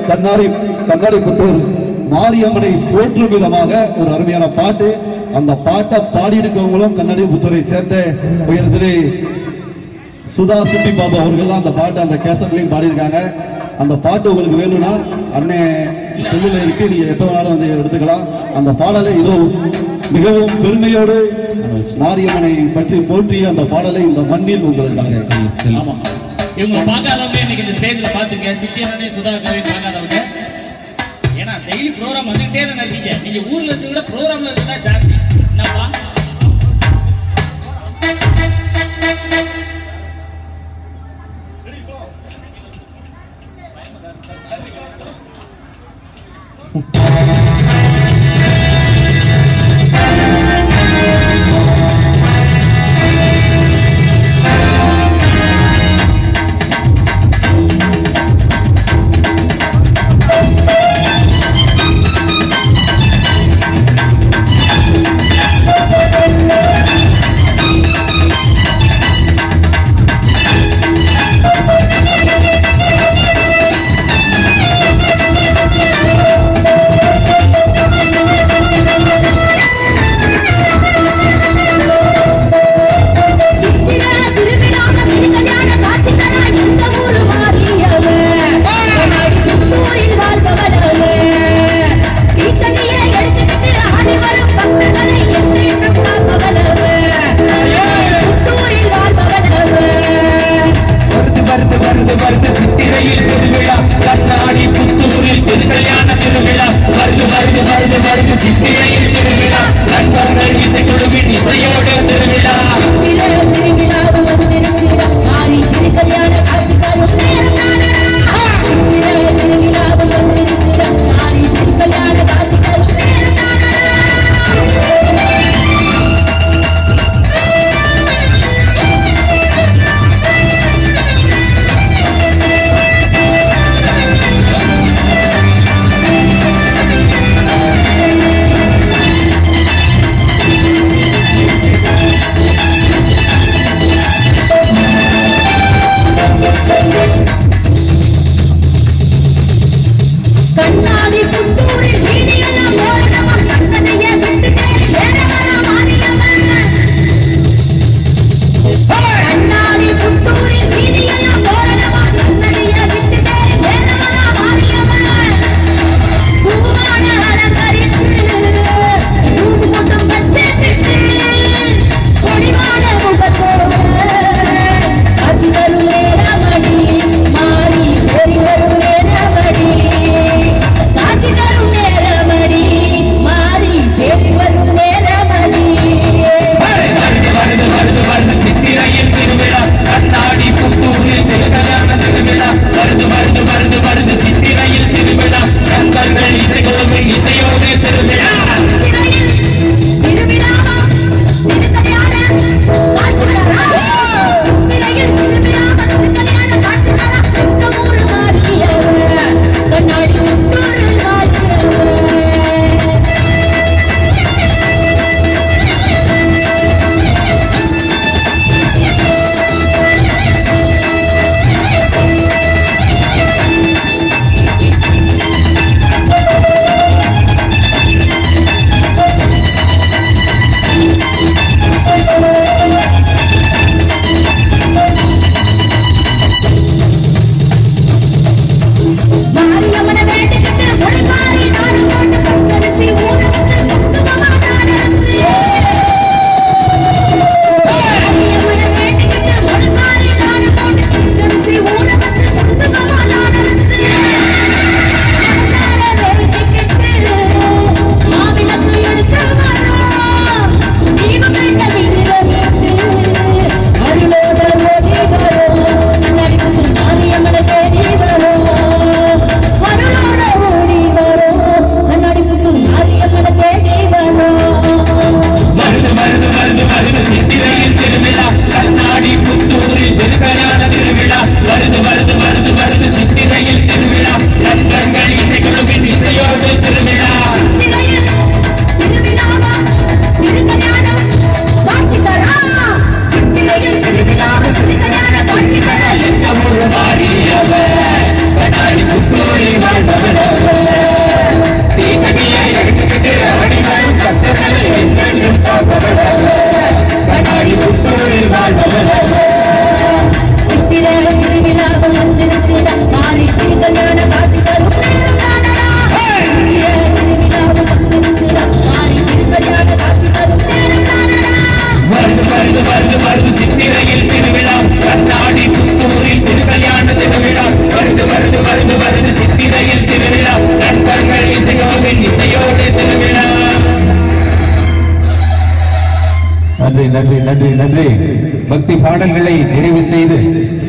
கண்ணாடி கண்ணாடி புத்தூர் மாரியம்மனை போற்றும் விதமாக ஒரு அருமையான பாட்டு அந்த பாட்டை பாடியிருக்கவங்களும் கண்ணாடி புத்தூரை சேர்ந்த உயர்திரு சுதா சிட்டி பாபு அவர்கள் தான் அந்த பாட்டு அந்த கேசட்லையும் பாடியிருக்காங்க அந்த பாட்டு உங்களுக்கு வேணும்னா அண்ணன் சொல்லுல இருக்கு நீங்க எப்ப வேணாலும் வந்து எடுத்துக்கலாம் அந்த பாடலை இதோ மிகவும் பெருமையோடு மாரியம்மனை பற்றி போற்றிய அந்த பாடலை இந்த மண்ணில் உங்களுக்காக ஆமா இவங்க பார்க்காதவங்க இன்னைக்கு இந்த ஸ்டேஜ்ல பாத்துங்க சிட்டியனே சுதாகரையும் பார்க்காதவங்க ஏன்னா டெய்லி ப்ரோக்ராம் வந்துகிட்டே தானே இருக்கீங்க நீங்க ஊர்ல இருந்து விட ப்ரோக்ராம்ல இருந்தா ஜாஸ்தி என்னப்பா Thank நன்றி நன்றி நன்றி நன்றி பக்தி பாடல்களை நிறைவு செய்து